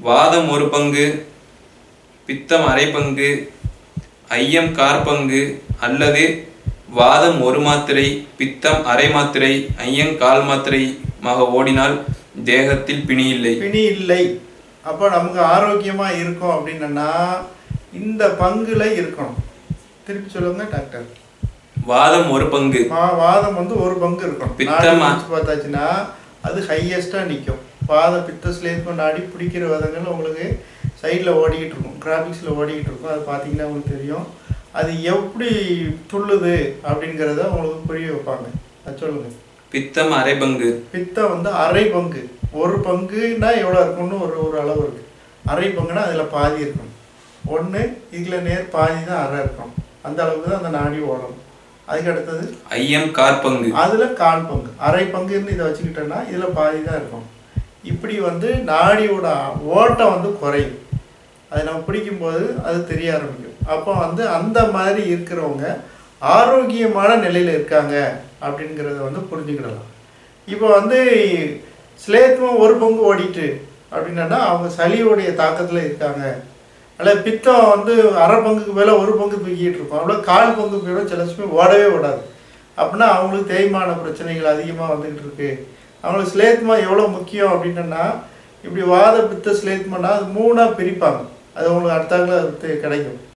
வாதம் ஒரு பங்கு பித்தம் அரை பங்கு ஐயம் கார் பங்கு அல்லது வாதம் ஒரு மாத்திரை பித்தம் அரை மாத்திரை ஐயம் கால் மாத்திரைமாக ஓடினால் தேகத்தில் பிணி இல்லை பிணி இல்லை அப்போ நமக்கு ஆரோக்கியமாக இருக்கும் அப்படின்னா இந்த பங்குல இருக்கணும் திருப்பி சொல்லுங்க டாக்டர் வாதம் ஒரு பங்கு வா- வாதம் வந்து ஒரு பங்கு இருக்கணும் பித்தமா? நாடி பிடிச்சு பார்த்தாச்சுன்னா அது ஹையஸ்ட்டாக நிற்கும் வாதம் பித்த ஸ்லேத்ம நாடி பிடிக்கிற விதங்கள் உங்களுக்கு சைடில் ஓடிக்கிட்டு இருக்கும் கிராபிக்ஸில் ஓடிக்கிட்டு இருக்கும் அது பார்த்தீங்கன்னா உங்களுக்கு தெரியும் அது எப்படி துள்ளுது அப்படிங்கிறத உங்களுக்கு புரிய வைப்பாங்க அது சொல்லுங்கள் பித்தம் அரை பங்கு பித்தம் வந்து அரை பங்கு ஒரு பங்குனா எவ்வளோ இருக்கும்னு ஒரு ஒரு அளவு இருக்கு அரை பங்குனா அதில் பாதி இருக்கணும் ஒன்று இதில் நேர் பாதி தான் அரை இருக்கணும் அந்த அளவுக்கு தான் அந்த நாடி ஓடணும் அதுக்கு அடுத்தது ஐயம் கார் பங்கு அதில் கால் பங்கு அரை பங்குன்னு இதை வச்சுக்கிட்டோன்னா இதில் பாதி தான் இருக்கும் இப்படி வந்து நாடியோட ஓட்டம் வந்து குறையும் அதை நம்ம பிடிக்கும்போது அது தெரிய ஆரம்பிக்கும் அப்போ வந்து அந்த மாதிரி இருக்கிறவங்க ஆரோக்கியமான நிலையில் இருக்காங்க அப்படிங்கிறத வந்து புரிஞ்சுக்கிடலாம் இப்போ வந்து ஸ்லேத்மம் ஒரு பங்கு ஓடிட்டு அப்படின்னா அவங்க சளியோடைய தாக்கத்தில் இருக்காங்க அல்ல பித்தம் வந்து அரை பங்குக்கு மேலே ஒரு பங்கு தூக்கிட்டு இருக்கும் அவ்வளோ கால் பங்கு போயிடும் சில சமயம் ஓடவே ஓடாது அப்படின்னா அவங்களுக்கு தேய்மான பிரச்சனைகள் அதிகமாக வந்துக்கிட்டு இருக்கு அவங்களுக்கு ஸ்லேத்மா எவ்வளோ முக்கியம் அப்படின்னா இப்படி வாத பித்த ஸ்லேத்மனா அது மூணாக பிரிப்பாங்க அது உங்களுக்கு அடுத்தாங்கள கிடைக்கும்